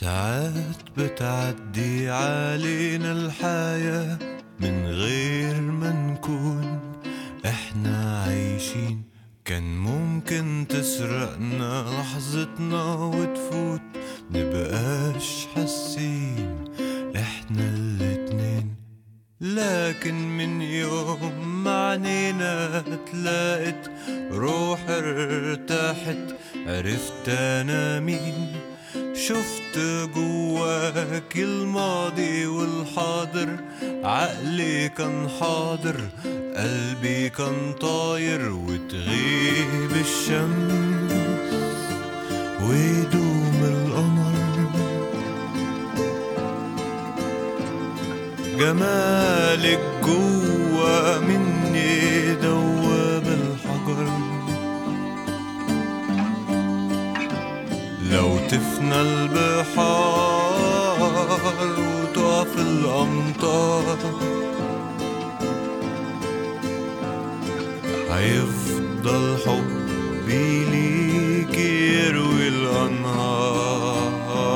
ساعات بتعدي علينا الحياة من غير ما نكون احنا عايشين كان ممكن تسرقنا لحظتنا وتفوت نبقاش حاسين احنا الاتنين لكن من يوم ما عنينا تلاقت روح ارتاحت عرفت انا مين شفت جواك الماضي والحاضر عقلي كان حاضر قلبي كان طاير وتغيب الشمس ويدوم القمر جمالك جوا مني دوب الحجر لو تفنى البحار وتقف الأمطار هيفضل حبي ليك يروي الأنهار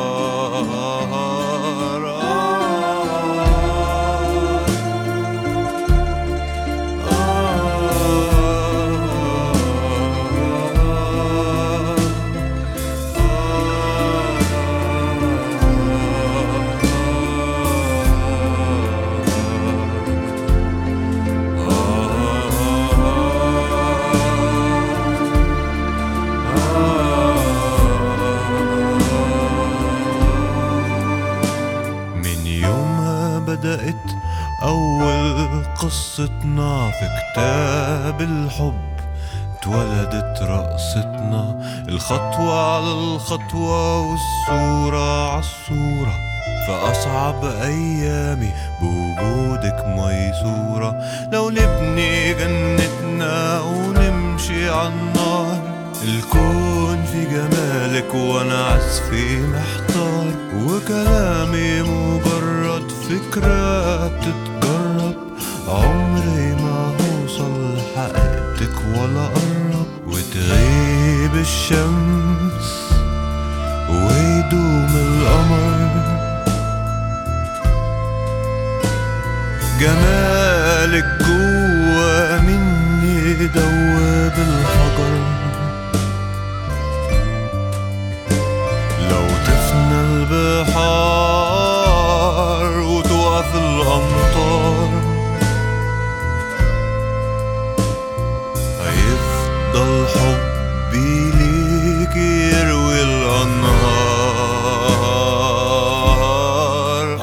من يومها بدأت أول قصتنا في كتاب الحب اتولدت رقصتنا الخطوة على الخطوة والصورة على الصورة فأصعب أيامي بوجودك ميسورة لو نبني جنتنا ونمشي عالنار الكون في جمالك وانا عزفي محتار وكلامي مجرد فكرة بتتجرب عمري ما هوصل لحقيقتك ولا قرب وتغيب الشمس ويدوم القمر جمالك جوا مني دوب الحجر لو تفنى البحار وتقف الأمطار هيفضل حبي ليك يروي الأنهار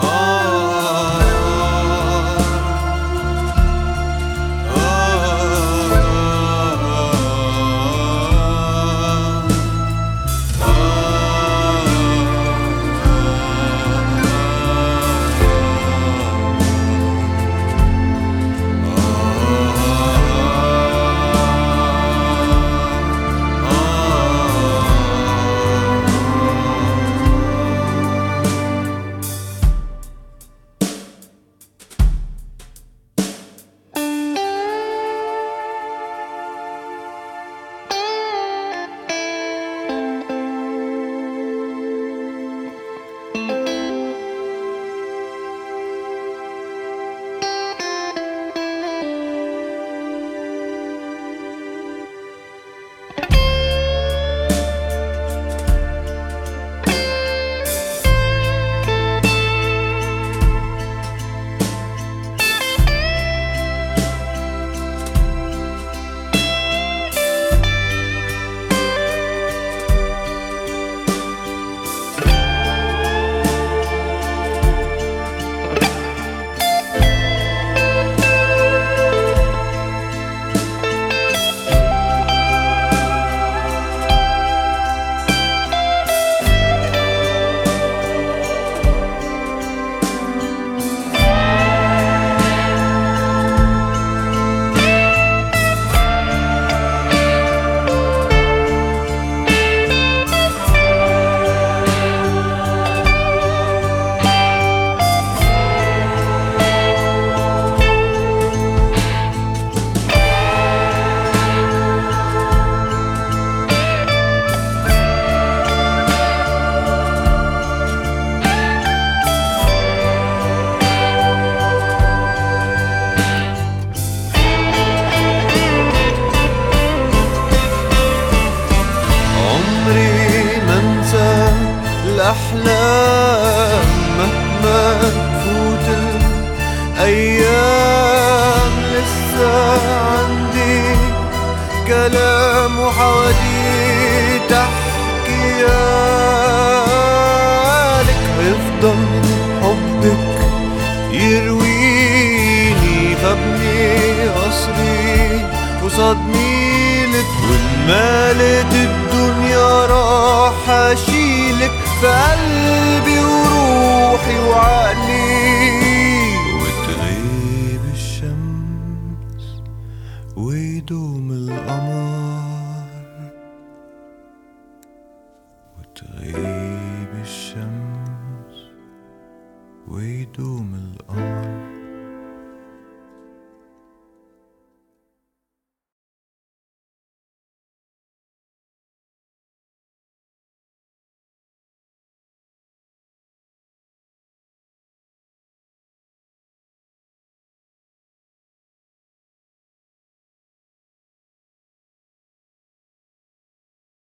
الأحلام مهما تفوت الأيام لسه عندي كلام وحواديت أحكيها لك هيفضل حبك يرويني فابني قصري قصاد ميلك والمالت الدنيا راح اشيلك في قلبي وروحي وعقلي وتغيب الشمس ويدوم القمر